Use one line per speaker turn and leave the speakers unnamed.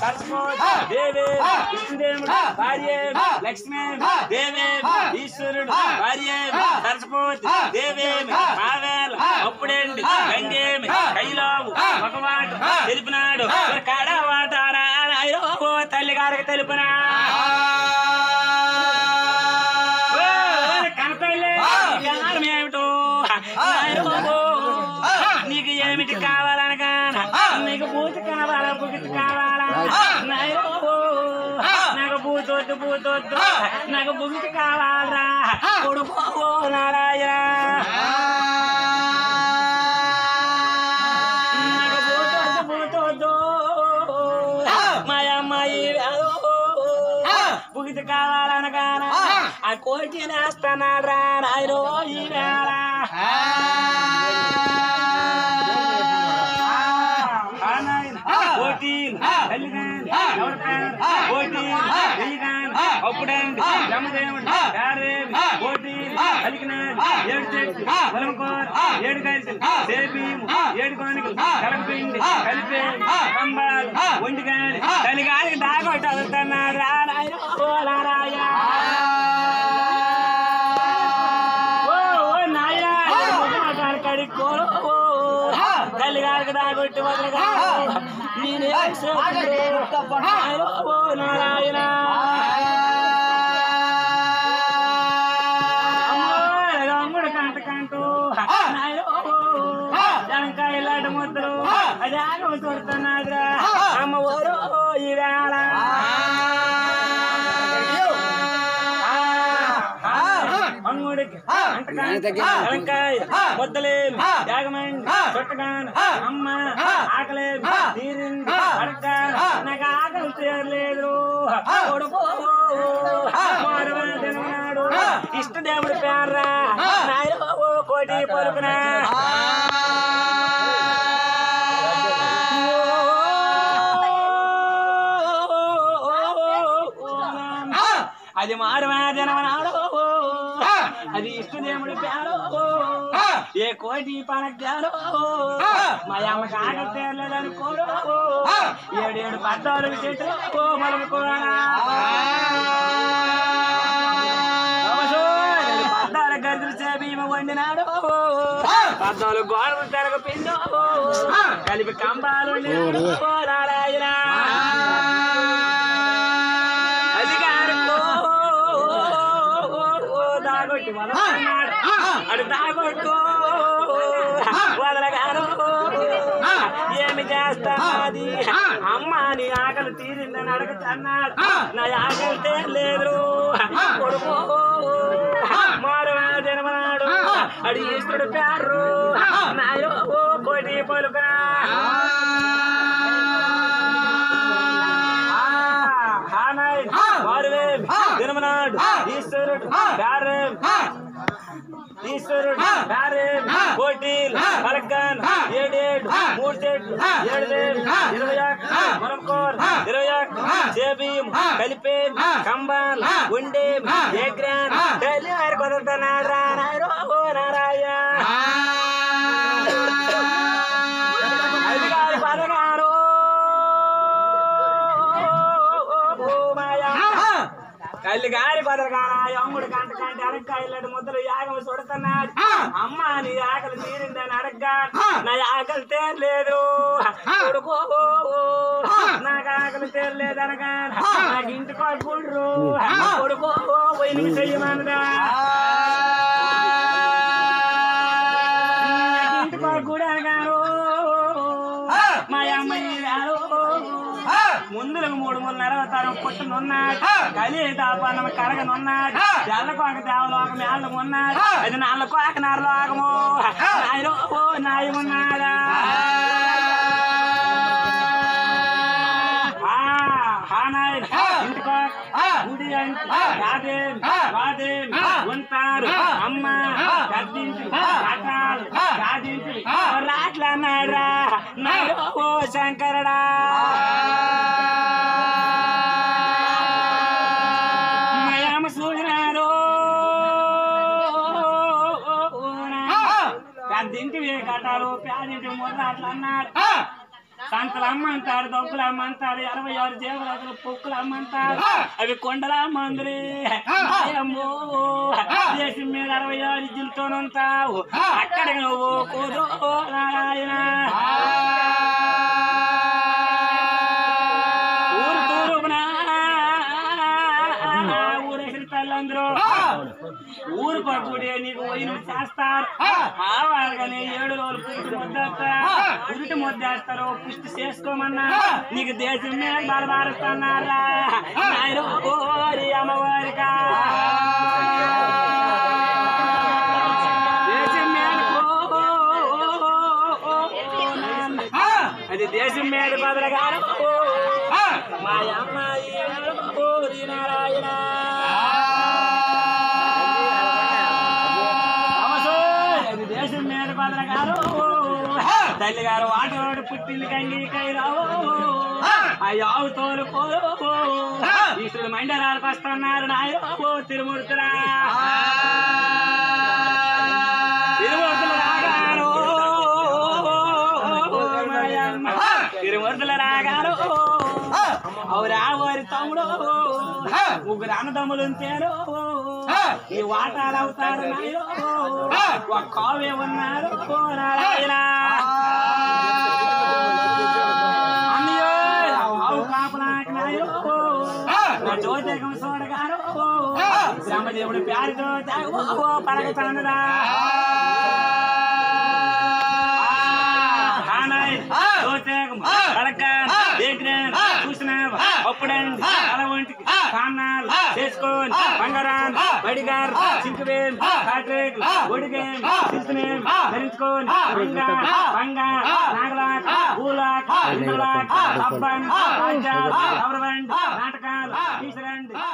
సరస్వతి దేవే విష్ణుదేవుడు భార్య లక్ష్మీ దేవే ఈశ్వరుడు భార్య సరస్వతి దేవేమి మావేల అప్పుడేండి గంగేమి కైలావు మగవాడు తెలిపినాడు కడవాటారా తల్లి గారికి తెలిపినా కనపడలే కారణం ఏమిటో నాయనో, నీకు ఏమిటి కావాలనగా నీకు బూతి కావాలా బుగితి కావాలా నాయనో, నాకు బూతొద్దు బూతొద్దు నాకు బుగితి కావాలరా కొడుకో నారాయణ నాకు బూతొద్దు బూతొద్దు మా అమ్మాయి బుగితి కావాలనగా ఆ కోటి నేస్తున్నాడు రా నాయనో ఈ వేళ అప్పుడండి రమదేవుడు గారేవి కోటి కలిగినాడు ఏడు చెట్టు పొలంకోర ఏడు కలిసి సేపీము ఏడు కోనికలు కలపపిండి కలిపే కంబాలు ఒంటి గాలి చలిగాలికి దాగొట్టి అదుతున్నాడు రా నాయన ఓ నారాయణ ఓ ఓ నాయనా కడుక్కోను తల్లి గారికి దాగొట్టి వదలగా నేనే ఓ నారాయణ అమ్ముడు కంట కంటూ జనకాయలాట ముద్దలు అది ఆగమ చూడుతున్నాడురా అమ్మ ఓరో ఈ వేళ అంగుడికి అంటకాయ ముద్దలేమి యాగమండి చుట్టగాను అమ్మ ఆకలేమి తీరింది అడక నాకు ఆకలి తీరలేదు కొడుకు మారువాడు ఇష్టదేవుడి పేర్రా నాయన కోటి పలుకునా అది మారువా జనమనాడు అది ఇష్టదేవుడి పేరు ఏ కోటి పనగ్గాను మా అమ్మ కాక తేరలేదనుకోడు ఏడేడు పద్నాలుగు చెట్లు మలుపుకోరా పద్నాలుగు గదులు చేపీమ వండినాడు పద్నాలుగు గోడలు తెరగ పిండు కలిపి కంబాలు వండినాడు ఓ నారాయణ అధికారులు దాగొట్టి వదలన్నాడు అడు దాగొట్టు వదలగాను ఏమి చేస్తాది అమ్మ నీ ఆకలి తీరిందని అడుగుతున్నాడు నా ఆకలి తీరలేదు కొడుకు మారు జన్మనాడు అడి ఈశ్వరుడు పేరు నాయో కోటి పలుకా దినమనాడు ఈశ్వరుడు కార్యం ఈశ్వరుడు కార్యం కోటీలు పలకాన్ ఏడేడు మూడు చెట్లు ఏడు వేలు ఇరవై ఒక్క మరొకోరు ఇరవై ఒక్క చేబీం కలిపే కంబాల్ ఉండే ఏగ్రాన్ తల్లి వారి కొడుతున్నాడు రా నాయన ఓ నారాయణ అధికారి పదగారు తల్లి గారి బదరగాన అమ్ముడు కంట కంటే అరక్కాయలాంటి ముద్దలు యాగం చూడుతున్నాడు అమ్మ నీ ఆకలి తీరిందని అడగ్గా నా ఆకలి తీరలేదు కొడుకో నాకు ఆకలి తీరలేదు అనగా నాకు ఇంటి కొడుకుండ్రు కొడుకో పోయి చెయ్యమనదా ఇంటి కొడుకు అనగాను మా అమ్మాయి గారు ముందులకు మూడు మూడు అరవతారం పుట్టునున్నాడు కలి దాపానం కడగనున్నాడు తెల్లకోక దేవలోకం మేళ్ళకున్నాడు అది నల్లకోక నరలోకము నాయనో ఓ నాయమున్నాడా ఇంటికో గుడి అంటే రాదేం రాదేం ఉంటారు అమ్మ గద్దించి కట్టాలు సాధించి రాట్లన్నాడా నాయో ఓ శంకరడా మయమ సూచనారు పెద్దింటి కట్టారు పేదింటి ముర్ర అట్లా అన్నాడు సంతలు అమ్మంటారు దొంగలు అమ్మంటారు ఇరవై ఆరు జీవరాజులు పొక్కులు అమ్మంటారు అవి కొండల మందురి అమ్మో దేశం మీద అరవై ఆరు ఇజ్జులతో ఉంటావు అక్కడికి నువ్వు కూదు నారాయణ ఊరు తూరుపున ఊరేసిన తల్లందరూ ఊరు పట్టుడే నీకు పోయిన చేస్తారు ఆవాలని ఏడు రోజులు పురిటి ముద్దేస్తా పురిటి ముద్దేస్తారు పుష్టి చేసుకోమన్నా నీకు దేశం మీద బలబారుస్తున్నారా నాయన ఓరి అమ్మవారికా దేశం మీద అది దేశం మీద బదలగాను మా అమ్మాయి ఓరి నారాయణ అవసరం. అది దేశం మీద బదలగారు తల్లి గారు ఆటోడు పుట్టింది కంగి కైరావు ఆ యావు తోలు పోరు ఈశ్వరుడు మండరాలకు వస్తున్నారు నాయో తిరుమూర్తురా తిరుమూర్తులు రాగారు మాయమ్మ. తిరుమూర్తులు రాగారు అవురా వారి తమ్ముడు ముగ్గురు అన్నదమ్ములు ఉంచారు ఈ వాటాలు అవుతారు నాయో ఒక కావే ఉన్నారు నారాయణ అన్నయ్యో ఆవు కాపలాకి నాయో నా జ్యోతికం చూడగారు బ్రహ్మదేవుడి ప్యారితో తాగు పలకతానురా చూసినావా అప్పుడండి అలా ఒంటికి కాన్నాలు చేసుకొని బంగారాలు బడిగారు చింకువేం కాట్రేకులు ఒడిగేం తీసుకునేం ధరించుకొని బంగా బంగా నాగలాక పూలాక ఇంద్రలాక అబ్బాయి రాజ్యాలు కవరవండి నాటకాలు తీసుకురండి